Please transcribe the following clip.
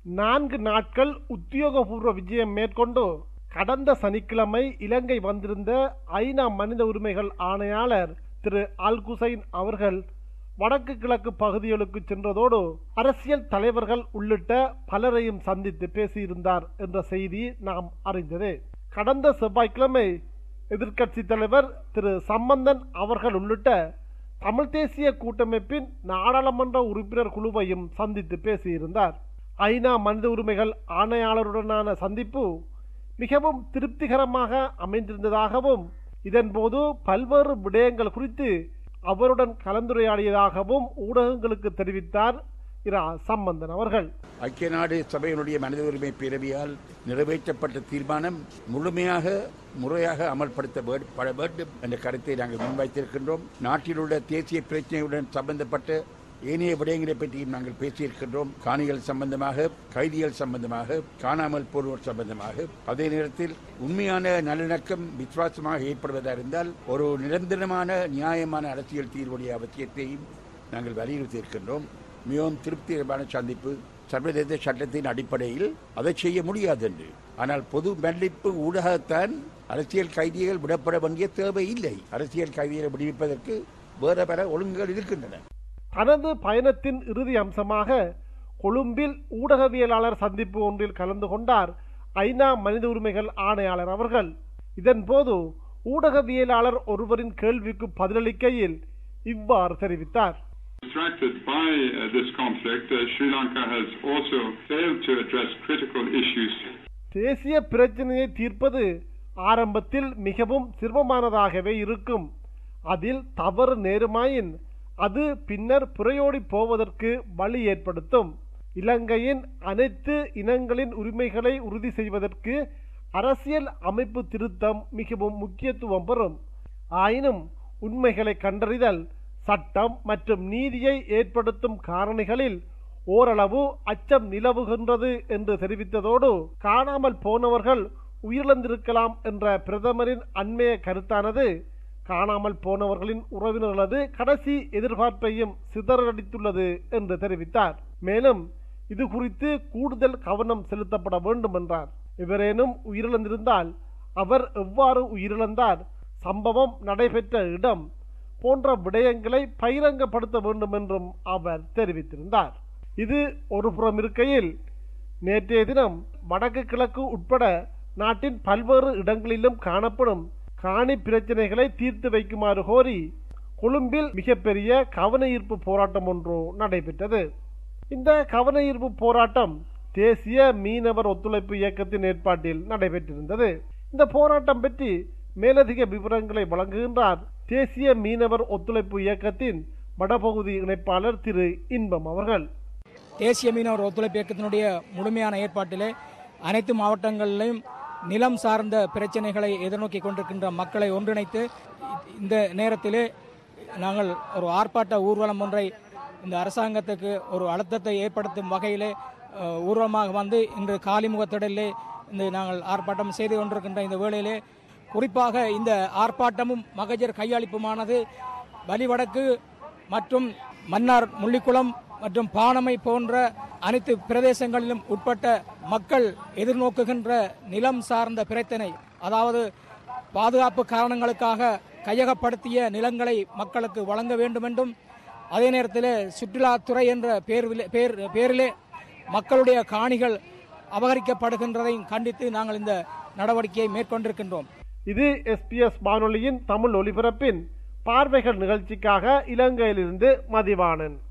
நான்கு நாட்கள் உத்தியோகபூர்வ விஜயம் மேற்கொண்டு கடந்த சனிக்கிழமை இலங்கை வந்திருந்த ஐநா மனித உரிமைகள் ஆணையாளர் திரு அல் குசைன் அவர்கள் வடக்கு கிழக்கு பகுதிகளுக்கு சென்றதோடு அரசியல் தலைவர்கள் உள்ளிட்ட பலரையும் சந்தித்து பேசியிருந்தார் என்ற செய்தி நாம் அறிந்ததே கடந்த செவ்வாய்க்கிழமை எதிர்க்கட்சி தலைவர் திரு சம்பந்தன் அவர்கள் உள்ளிட்ட தமிழ் தேசிய கூட்டமைப்பின் நாடாளுமன்ற உறுப்பினர் குழுவையும் சந்தித்து பேசியிருந்தார் ஐநா மனித உரிமைகள் ஆணையாளருடனான சந்திப்பு மிகவும் திருப்திகரமாக அமைந்திருந்ததாகவும் இதன்போது பல்வேறு விடயங்கள் குறித்து அவருடன் கலந்துரையாடியதாகவும் ஊடகங்களுக்கு தெரிவித்தார் இரா சம்பந்தன் அவர்கள் ஐக்கிய நாடு சபையினுடைய மனித உரிமை பேரவையால் நிறைவேற்றப்பட்ட தீர்மானம் முழுமையாக முறையாக அமல்படுத்தப்பட வேண்டும் என்ற கருத்தை நாங்கள் முன்வைத்திருக்கின்றோம் நாட்டில் உள்ள தேசிய பிரச்சனையுடன் சம்பந்தப்பட்ட ஏனைய விடயங்களை பற்றியும் நாங்கள் பேசியிருக்கின்றோம் காணிகள் சம்பந்தமாக கைதிகள் சம்பந்தமாக காணாமல் போடுவோர் சம்பந்தமாக அதே நேரத்தில் உண்மையான நல்லிணக்கம் விசுவாசமாக ஏற்படுவதாக இருந்தால் ஒரு நிரந்தரமான நியாயமான அரசியல் தீர்வுடைய அவசியத்தையும் நாங்கள் வலியுறுத்தி இருக்கின்றோம் மிகவும் திருப்திகரமான சந்திப்பு சர்வதேச சட்டத்தின் அடிப்படையில் அதை செய்ய முடியாது என்று ஆனால் பொது மன்னிப்பு ஊடகத்தான் அரசியல் கைதிகள் விடப்பட வேண்டிய தேவை இல்லை அரசியல் கைதிகளை விடுவிப்பதற்கு வேற பல ஒழுங்குகள் இருக்கின்றன தனது பயணத்தின் இறுதி அம்சமாக கொழும்பில் ஊடகவியலாளர் சந்திப்பு ஒன்றில் கலந்து கொண்டார் ஐநா மனித உரிமைகள் ஆணையாளர் அவர்கள் இதன்போது ஊடகவியலாளர் ஒருவரின் கேள்விக்கு பதிலளிக்கையில் இவ்வாறு தெரிவித்தார் Distracted by uh, this conflict, uh, Sri Lanka has also failed to address critical issues. தேசிய பிரச்சனையை தீர்ப்பது ஆரம்பத்தில் மிகவும் சிரமமானதாகவே இருக்கும் அதில் தவறு நேருமாயின் அது பின்னர் புறையோடி போவதற்கு வழி ஏற்படுத்தும் இலங்கையின் அனைத்து இனங்களின் உரிமைகளை உறுதி செய்வதற்கு அரசியல் அமைப்பு திருத்தம் மிகவும் முக்கியத்துவம் பெறும் ஆயினும் உண்மைகளை கண்டறிதல் சட்டம் மற்றும் நீதியை ஏற்படுத்தும் காரணிகளில் ஓரளவு அச்சம் நிலவுகின்றது என்று தெரிவித்ததோடு காணாமல் போனவர்கள் உயிரிழந்திருக்கலாம் என்ற பிரதமரின் அண்மைய கருத்தானது காணாமல் போனவர்களின் உறவினர்களது கடைசி எதிர்பார்ப்பையும் சிதறடித்துள்ளது என்று தெரிவித்தார் மேலும் இது குறித்து கூடுதல் கவனம் செலுத்தப்பட வேண்டும் என்றார் எவரேனும் உயிரிழந்திருந்தால் அவர் எவ்வாறு உயிரிழந்தார் சம்பவம் நடைபெற்ற இடம் போன்ற விடயங்களை பகிரங்கப்படுத்த வேண்டும் என்றும் அவர் தெரிவித்திருந்தார் இது ஒரு புறம் இருக்கையில் நேற்றைய தினம் வடக்கு கிழக்கு உட்பட நாட்டின் பல்வேறு இடங்களிலும் காணப்படும் காணி பிரச்சனைகளை தீர்த்து வைக்குமாறு கோரி கொழும்பில் மிகப்பெரிய கவன ஈர்ப்பு போராட்டம் ஒன்று நடைபெற்றது இந்த கவன ஈர்ப்பு போராட்டம் தேசிய மீனவர் ஒத்துழைப்பு இயக்கத்தின் ஏற்பாட்டில் நடைபெற்றிருந்தது இந்த போராட்டம் பற்றி மேலதிக விவரங்களை வழங்குகின்றார் தேசிய மீனவர் ஒத்துழைப்பு இயக்கத்தின் வடபகுதி இணைப்பாளர் திரு இன்பம் அவர்கள் தேசிய மீனவர் ஒத்துழைப்பு இயக்கத்தினுடைய முழுமையான ஏற்பாட்டிலே அனைத்து மாவட்டங்களிலும் நிலம் சார்ந்த பிரச்சனைகளை எதிர்நோக்கி கொண்டிருக்கின்ற மக்களை ஒன்றிணைத்து இந்த நேரத்திலே நாங்கள் ஒரு ஆர்ப்பாட்ட ஊர்வலம் ஒன்றை இந்த அரசாங்கத்துக்கு ஒரு அழுத்தத்தை ஏற்படுத்தும் வகையிலே அஹ், ஊர்வலமாக வந்து இன்று காலிமுகத்திடலே இந்த நாங்கள் ஆர்ப்பாட்டம் செய்து கொண்டிருக்கின்ற இந்த வேளையிலே குறிப்பாக இந்த ஆர்ப்பாட்டமும் மகஜர் கையளிப்புமானது வலிவடக்கு மற்றும் மன்னார் முள்ளிக்குளம் மற்றும் பாணமை போன்ற அனைத்து பிரதேசங்களிலும் உட்பட்ட மக்கள் எதிர்நோக்குகின்ற நிலம் சார்ந்த பிரச்சனை அதாவது பாதுகாப்பு காரணங்களுக்காக கையகப்படுத்திய நிலங்களை மக்களுக்கு வழங்க வேண்டும் என்றும் அதே நேரத்தில் சுற்றுலாத்துறை என்ற பேரிலே- பேர் பேரிலே மக்களுடைய காணிகள் அபகரிக்கப்படுகின்றதையும் கண்டித்து நாங்கள் இந்த நடவடிக்கையை மேற்கொண்டிருக்கின்றோம் இது எஸ்பிஎஸ் வானொலியின் தமிழ் ஒலிபரப்பின் பார்வைகள் நிகழ்ச்சிக்காக இலங்கையிலிருந்து மதிவாணன்